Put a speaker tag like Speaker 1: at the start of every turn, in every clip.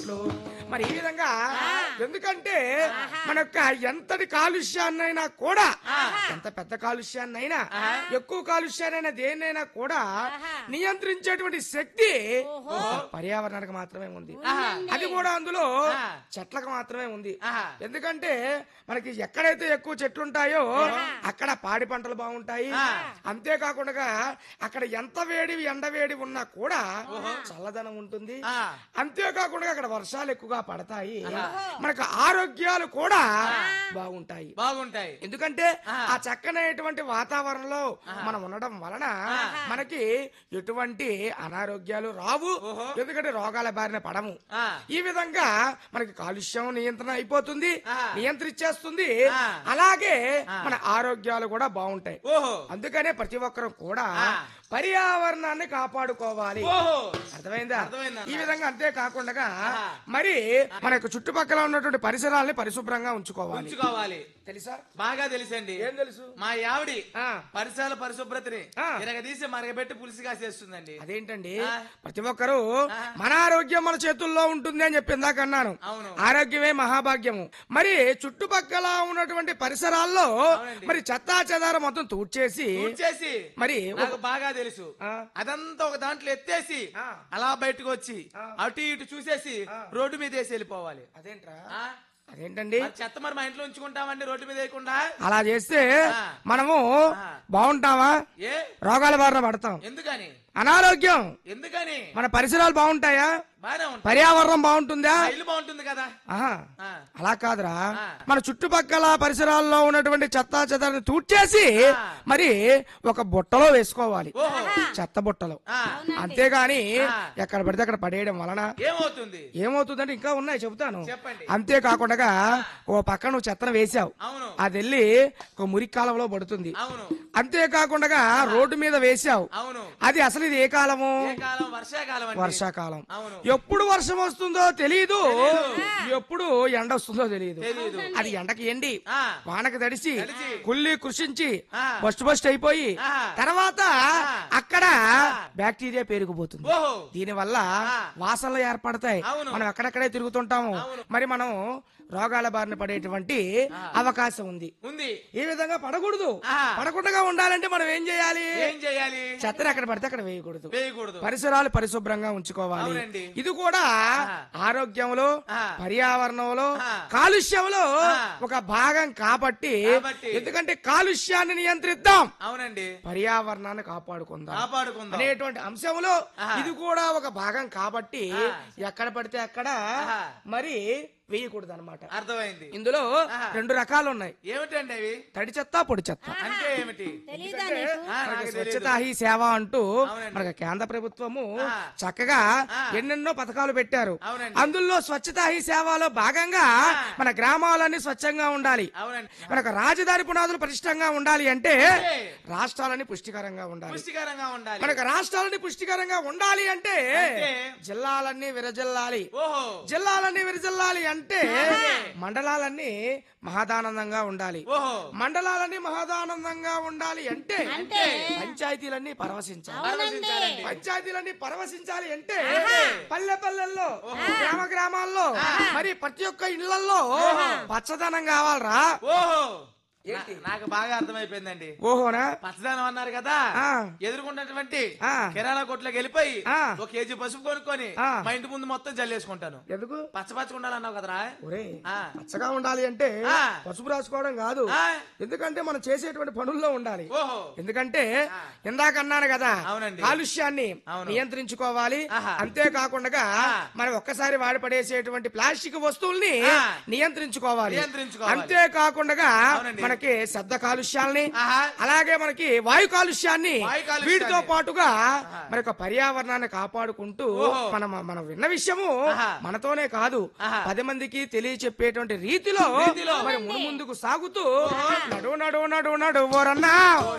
Speaker 1: చెట్లు మరి ఈ విధంగా ఎందుకంటే మన యొక్క ఎంతటి కాలుష్యాన్నైనా కూడా ఎంత పెద్ద కాలుష్యాన్నైనా ఎక్కువ కాలుష్యాన్నైనా దేన్నైనా కూడా నియంత్రించేటువంటి శక్తి పర్యావరణానికి మాత్రమే ఉంది అది కూడా అందులో చెట్లకు మాత్రమే ఉంది ఎందుకంటే మనకి ఎక్కడైతే ఎక్కువ చెట్లు ఉంటాయో అక్కడ పాడి పంటలు బాగుంటాయి అంతేకాకుండా అక్కడ ఎంత వేడి ఎండ వేడి ఉన్నా కూడా చల్లదనం ఉంటుంది అంతేకాకుండా అక్కడ వర్షాలు ఎక్కువగా పడతాయి మనకు ఆరోగ్యాలు కూడా బాగుంటాయి
Speaker 2: బాగుంటాయి
Speaker 1: ఎందుకంటే ఆ చక్కనైనటువంటి వాతావరణంలో మనం ఉండడం వలన మనకి ఎటువంటి అనారోగ్యాలు రావు ఎందుకంటే రోగాల బారిన పడము
Speaker 2: ఆ.
Speaker 1: ఈ విధంగా మనకి కాలుష్యం నియంత్రణ అయిపోతుంది
Speaker 2: ఆ.
Speaker 1: నియంత్రించేస్తుంది
Speaker 2: ఆ.
Speaker 1: అలాగే మన ఆరోగ్యాలు కూడా బాగుంటాయి
Speaker 2: ఓహో
Speaker 1: అందుకనే ప్రతి ఒక్కరూ కూడా
Speaker 2: ఆ.
Speaker 1: పర్యావరణాన్ని కాపాడుకోవాలి
Speaker 2: ఓహో
Speaker 1: అర్థమైందా
Speaker 2: అర్థమైందన్న.
Speaker 1: ఈ విధంగా అంతేకాకుండా
Speaker 2: ఆ.
Speaker 1: మరి మన యొక్క చుట్టుపక్కల ఉన్నటువంటి పరిసరాల్ని పరిశుభ్రంగా ఉంచుకోవాలి
Speaker 2: ఉంచుకోవాలి
Speaker 1: తెలుసా
Speaker 2: బాగా తెలుసండి
Speaker 1: ఏం తెలుసు
Speaker 2: మా యావిడి
Speaker 1: ఆ.
Speaker 2: పరిసరాల పరిశుభ్రతని
Speaker 1: ఆ.
Speaker 2: ఇరగదీసి మరగబెట్టి పులుసు కాసేస్తుందండి
Speaker 1: అదేంటండి
Speaker 2: ఆ.
Speaker 1: ప్రతి ఒక్కరూ
Speaker 2: ఆ.
Speaker 1: మన ఆరోగ్యం మన చేతుల్లో ఉంటుంది అని చెప్పి ఇందాక అన్నాను
Speaker 2: అవును.
Speaker 1: ఆరోగ్యమే మహాభాగ్యము మరి చుట్టుపక్కల ఉన్నటువంటి పరిసరాల్లో
Speaker 2: అవునండి.
Speaker 1: మరి చెత్తా చెదారం మొత్తం తూడ్చేసి
Speaker 2: చేసి
Speaker 1: మరి
Speaker 2: నాకు బాగా తెలుసు
Speaker 1: ఆ.
Speaker 2: అదంతా ఒక దాంట్లో ఎత్తేసి
Speaker 1: ఆ.
Speaker 2: అలా బయటకు వచ్చి
Speaker 1: ఆ.
Speaker 2: అటు ఇటు చూసేసి రోడ్డు మీద వేసి వెళ్ళిపోవాలి
Speaker 1: అదేంట్రా
Speaker 2: ఆ?
Speaker 1: అదేంటండి
Speaker 2: మరి చెత్త మరి మా ఇంట్లో ఉంచుకుంటామండి రోడ్డు మీద వేయకుండా
Speaker 1: అలా చేస్తే
Speaker 2: ఆ.
Speaker 1: మనము
Speaker 2: ఆ.
Speaker 1: బాగుంటామా
Speaker 2: ఏ
Speaker 1: రోగాల బారిన పడతాం
Speaker 2: ఎందుకని
Speaker 1: అనారోగ్యం
Speaker 2: ఎందుకని
Speaker 1: మన పరిసరాలు బాగుంటాయా
Speaker 2: బానే ఉంటుంది
Speaker 1: పర్యావరణం బాగుంటుందా
Speaker 2: మా ఇల్లు బాగుంటుంది కదా
Speaker 1: ఆహా
Speaker 2: ఆ.
Speaker 1: అలా కాదురా
Speaker 2: ఆ.
Speaker 1: మన చుట్టుపక్కల పరిసరాల్లో ఉన్నటువంటి చెత్త చెదాన్ని తూడ్చేసి
Speaker 2: ఆ.
Speaker 1: మరి ఒక బుట్టలో వేసుకోవాలి
Speaker 2: ఓహో
Speaker 1: చెత్త బుట్టలో
Speaker 2: ఆ.
Speaker 1: అంతేగాని
Speaker 2: ఆ.
Speaker 1: ఎక్కడ పడితే అక్కడ పడేయడం వలన
Speaker 2: ఏమవుతుంది
Speaker 1: ఏమవుతుందంటే ఇంకా ఉన్నాయి చెబుతాను
Speaker 2: చెప్పండి
Speaker 1: అంతేకాకుండా ఓ పక్క నువ్వు చెత్తను వేసావు
Speaker 2: అవును
Speaker 1: అది వెళ్ళి ఒక మురికి కాలంలో పడుతుంది
Speaker 2: అవును
Speaker 1: అంతేకాకుండా రోడ్డు మీద వేసావు
Speaker 2: అవును
Speaker 1: అది అసలు ఇది ఏ కాలము
Speaker 2: ఏ కాలం వర్షాకాలం అండి
Speaker 1: వర్షాకాలం
Speaker 2: అవును
Speaker 1: ఎప్పుడు వర్షం వస్తుందో తెలియదు ఎప్పుడు ఎండ వస్తుందో తెలియదు
Speaker 2: తెలీదు.
Speaker 1: అది ఎండకి ఎండి
Speaker 2: ఆ.
Speaker 1: వానకి తడిసి
Speaker 2: తడిసి.
Speaker 1: కుళ్ళి కృషించి
Speaker 2: ఆ.
Speaker 1: బస్ట్ బస్ట్ అయిపోయి
Speaker 2: ఆ.
Speaker 1: తర్వాత
Speaker 2: ఆ.
Speaker 1: అక్కడ
Speaker 2: ఆ.
Speaker 1: బ్యాక్టీరియా పెరిగిపోతుంది
Speaker 2: ఓహో
Speaker 1: దీని వల్ల
Speaker 2: ఆ.
Speaker 1: వాసనలు ఏర్పడతాయి
Speaker 2: అవును.
Speaker 1: మనం ఎక్కడెక్కడే తిరుగుతుంటాము
Speaker 2: అవును.
Speaker 1: మరి మనం రోగాల బారిన పడేటువంటి అవకాశం ఉంది
Speaker 2: ఉంది
Speaker 1: ఈ విధంగా పడకూడదు
Speaker 2: ఆ.
Speaker 1: పడకుండా ఉండాలంటే మనం ఏం చేయాలి
Speaker 2: ఏం చేయాలి
Speaker 1: చెత్తను ఎక్కడ పడితే అక్కడ వేయకూడదు
Speaker 2: వేయకూడదు
Speaker 1: పరిసరాలు పరిశుభ్రంగా ఉంచుకోవాలి
Speaker 2: అవునండి.
Speaker 1: ఇది కూడా
Speaker 2: ఆ.
Speaker 1: ఆరోగ్యంలో
Speaker 2: ఆ.
Speaker 1: పర్యావరణంలో
Speaker 2: ఆ.
Speaker 1: కాలుష్యంలో
Speaker 2: ఆ.
Speaker 1: ఒక భాగం కాబట్టి
Speaker 2: కాబట్టి.
Speaker 1: ఎందుకంటే కాలుష్యాన్ని నియంత్రిద్దాం
Speaker 2: అవునండి
Speaker 1: పర్యావరణాన్ని కాపాడుకుందాం
Speaker 2: కాపాడుకుందాం
Speaker 1: అనేటువంటి అంశంలో
Speaker 2: ఆహా.
Speaker 1: ఇది కూడా ఒక భాగం కాబట్టి
Speaker 2: ఆ.
Speaker 1: ఎక్కడ పడితే అక్కడ
Speaker 2: ఆహా.
Speaker 1: మరి వేయకూడదు అనమాట
Speaker 2: అర్థమైంది
Speaker 1: ఇందులో
Speaker 2: ఆహా.
Speaker 1: రెండు రకాలు ఉన్నాయి
Speaker 2: ఏమిటండి అవి
Speaker 1: తడి చెత్త పొడి చెత్త
Speaker 2: అంటే ఏమిటి
Speaker 3: తెలీదా
Speaker 1: అంటే
Speaker 3: నీకు
Speaker 2: ఆ,
Speaker 1: మనకి
Speaker 2: నాకు
Speaker 1: స్వచ్ఛతా హీ సేవ అంటూ
Speaker 2: అవునండి.
Speaker 1: మనకి కేంద్ర ప్రభుత్వము
Speaker 2: ఆ.
Speaker 1: చక్కగా
Speaker 2: ఆ.
Speaker 1: ఎన్నెన్నో పథకాలు పెట్టారు
Speaker 2: అవునండి.
Speaker 1: అందులో స్వచ్ఛతా హీ సేవలో భాగంగా
Speaker 2: ఆ.
Speaker 1: మన గ్రామాలన్నీ స్వచ్ఛంగా ఉండాలి
Speaker 2: అవునండి
Speaker 1: మనకు రాజధాని పునాదులు పటిష్టంగా ఉండాలి అంటే
Speaker 2: అంటే
Speaker 1: రాష్ట్రాలన్నీ పుష్టికరంగా ఉండాలి
Speaker 2: పుష్టికరంగా ఉండాలి
Speaker 1: మనకు రాష్ట్రాలన్నీ పుష్టికరంగా ఉండాలి అంటే
Speaker 2: అంటే
Speaker 1: జిల్లాలన్నీ విరజిల్లాలి
Speaker 2: ఓహో
Speaker 1: జిల్లాలన్నీ విరజిల్లాలి అంటే మండలాలన్నీ మహదానందంగా ఉండాలి
Speaker 2: ఓహో
Speaker 1: మండలాలన్నీ మహదానందంగా ఉండాలి అంటే
Speaker 3: అంటే
Speaker 1: పంచాయతీలన్నీ పరవశించాలి
Speaker 2: పరవశించాలండి
Speaker 1: పంచాయతీలన్నీ పరవశించాలి అంటే పల్లె పల్లెల్లో గ్రామ గ్రామాల్లో మరి ప్రతి ఒక్క ఇళ్లలో పచ్చదనం కావాలరా
Speaker 2: ఓహో
Speaker 1: ఏంటి?
Speaker 2: నా- నాకు బాగా అర్థమైపోయిందండి
Speaker 1: ఓహోనా
Speaker 2: పచ్చదనం అన్నారు కదా
Speaker 1: ఆ.
Speaker 2: ఎదుర్కొన్నటువంటి
Speaker 1: ఆ.
Speaker 2: కిరాణా కొట్లోకి వెళ్ళిపోయి
Speaker 1: ఆ.
Speaker 2: ఒక కేజీ పసుపు కొనుక్కొని
Speaker 1: ఆ.
Speaker 2: మా ఇంటి ముందు మొత్తం జల్లేసుకుంటాను
Speaker 1: ఎందుకు
Speaker 2: పచ్చ పచ్చగా ఉండాలన్నావు కదరా
Speaker 1: ఒరే
Speaker 2: ఆ.
Speaker 1: పచ్చగా ఉండాలి అంటే
Speaker 2: ఆ.
Speaker 1: పసుపు రాసుకోవడం కాదు
Speaker 2: ఆ.
Speaker 1: ఎందుకంటే మనం చేసేటువంటి పనుల్లో ఉండాలి
Speaker 2: ఓహో
Speaker 1: ఎందుకంటే ఇందాక అన్నాను కదా
Speaker 2: అవునండి.
Speaker 1: కాలుష్యాన్ని
Speaker 2: అవును.
Speaker 1: నియంత్రించుకోవాలి
Speaker 2: ఆహా.
Speaker 1: అంతేకాకుండా
Speaker 2: ఆ.
Speaker 1: మనం ఒక్కసారి వాడి పడేసేటువంటి ప్లాస్టిక్ వస్తువుల్ని
Speaker 2: ఆ.
Speaker 1: నియంత్రించుకోవాలి
Speaker 2: నియంత్రించుకోవాలి.
Speaker 1: అంతేకాకుండా
Speaker 2: అవునండి.
Speaker 1: మనకి శబ్ద కాలుష్యాల్ని
Speaker 2: ఆహా.
Speaker 1: అలాగే మనకి వాయు కాలుష్యాన్ని
Speaker 2: వాయు కాలుష్యాన్ని.
Speaker 1: వీటితో పాటుగా మరి ఒక పర్యావరణాన్ని కాపాడుకుంటూ
Speaker 2: ఓహో.
Speaker 1: మనం మనం విన్న విషయము
Speaker 2: ఆహా.
Speaker 1: మనతోనే కాదు
Speaker 2: ఆహా.
Speaker 1: పది మందికి తెలియచెప్పేటువంటి రీతిలో
Speaker 2: రీతిలో.
Speaker 1: మరి ముందుకు సాగుతూ నడు నడు నడు నడు ఓరన్నా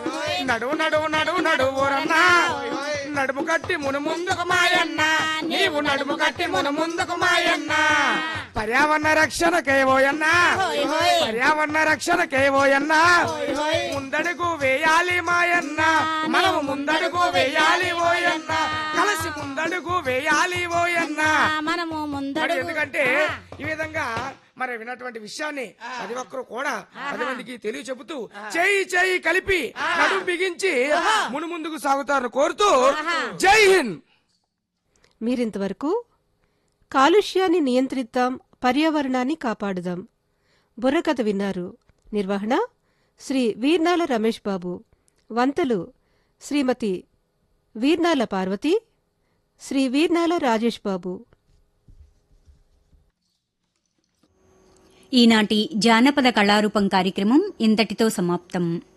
Speaker 1: నడు నడు నడు నడు ఓరన్నా నడుము కట్టి మును ముందుకు మాయన్న నీవు నడుము కట్టి మును ముందుకు మాయన్న పర్యావరణ రక్షణకే ఓయన్నా పర్యావరణ రక్షణకే ఓయన్నా ముందడుగు వేయాలి మాయన్న మనము ముందడుగు వేయాలి ఓయన్న కలిసి ముందడుగు వేయాలి ఓయన్న
Speaker 3: మనము
Speaker 1: మరి
Speaker 3: ముందడు
Speaker 1: ఎందుకంటే ఈ విధంగా మరి విన్నటువంటి విషయాన్ని ప్రతి ఒక్కరు కూడా పది మందికి తెలియ చెబుతూ చేయి చేయి కలిపి నడుము బిగించి మును ముందుకు సాగుతారని కోరుతూ జై హింద్
Speaker 4: మీరింతవరకు కాలుష్యాన్ని నియంత్రిద్దాం పర్యావరణాన్ని కాపాడుదాం బుర్రకథ విన్నారు నిర్వహణ శ్రీ వీర్నాల రమేష్ బాబు వంతలు శ్రీమతి వీర్నాల పార్వతి శ్రీ వీర్నాల రాజేష్ బాబు
Speaker 5: ఈనాటి జానపద కళారూపం కార్యక్రమం ఇంతటితో సమాప్తం